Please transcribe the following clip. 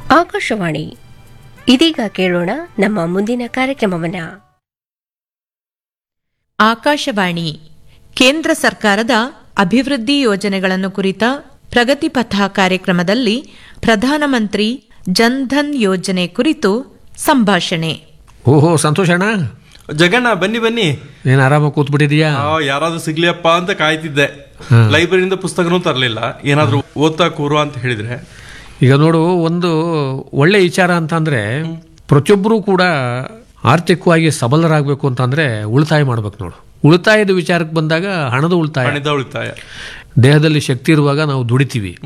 ಆಕಾಶವಾಣಿ ಇದೀಗ ಕೇಳೋಣ ನಮ್ಮ ಮುಂದಿನ ಕಾರ್ಯಕ್ರಮವನ್ನ ಆಕಾಶವಾಣಿ ಕೇಂದ್ರ ಸರ್ಕಾರದ ಅಭಿವೃದ್ಧಿ ಯೋಜನೆಗಳನ್ನು ಕುರಿತ ಪ್ರಗತಿಪಥ ಕಾರ್ಯಕ್ರಮದಲ್ಲಿ ಪ್ರಧಾನಮಂತ್ರಿ ಜನ್ಧನ್ ಯೋಜನೆ ಕುರಿತು ಸಂಭಾಷಣೆ ಓಹೋ ಸಂತೋಷ ಅಣ್ಣ ಜಗಣ್ಣ ಬನ್ನಿ ಬನ್ನಿ ಏನ್ ಆರಾಮಾಗಿ ಕೂತ್ಬಿಟ್ಟಿದ್ಯಾ ಆ, ಯಾರಾದ್ರೂ ಸಿಗ್ಲಿಯಪ್ಪ ಅಂತ ಕಾಯ್ತಿದ್ದೆ ಲೈಬ್ರರಿಯಿಂದ ಪುಸ್ತಕನೂ ತರಲಿಲ್ಲ ಏನಾದ್ರೂ ಓದ್ತಾ ಕೂರು ಅಂತ ಹೇಳಿದ್ರೆ ಈಗ ನೋಡು ಒಂದು ಒಳ್ಳೆ ವಿಚಾರ ಅಂತಂದ್ರೆ ಪ್ರತಿಯೊಬ್ಬರೂ ಕೂಡ ಆರ್ಥಿಕವಾಗಿ ಸಬಲರಾಗಬೇಕು ಅಂತಂದ್ರೆ ಉಳಿತಾಯ ಮಾಡ್ಬೇಕು ನೋಡು ಉಳಿತಾಯದ ವಿಚಾರಕ್ಕೆ ಬಂದಾಗ ಹಣದ ಉಳಿತಾಯ ಹಣದ ಉಳಿತಾಯ ದೇಹದಲ್ಲಿ ಶಕ್ತಿ ಇರುವಾಗ ನಾವು ದುಡಿತೀವಿ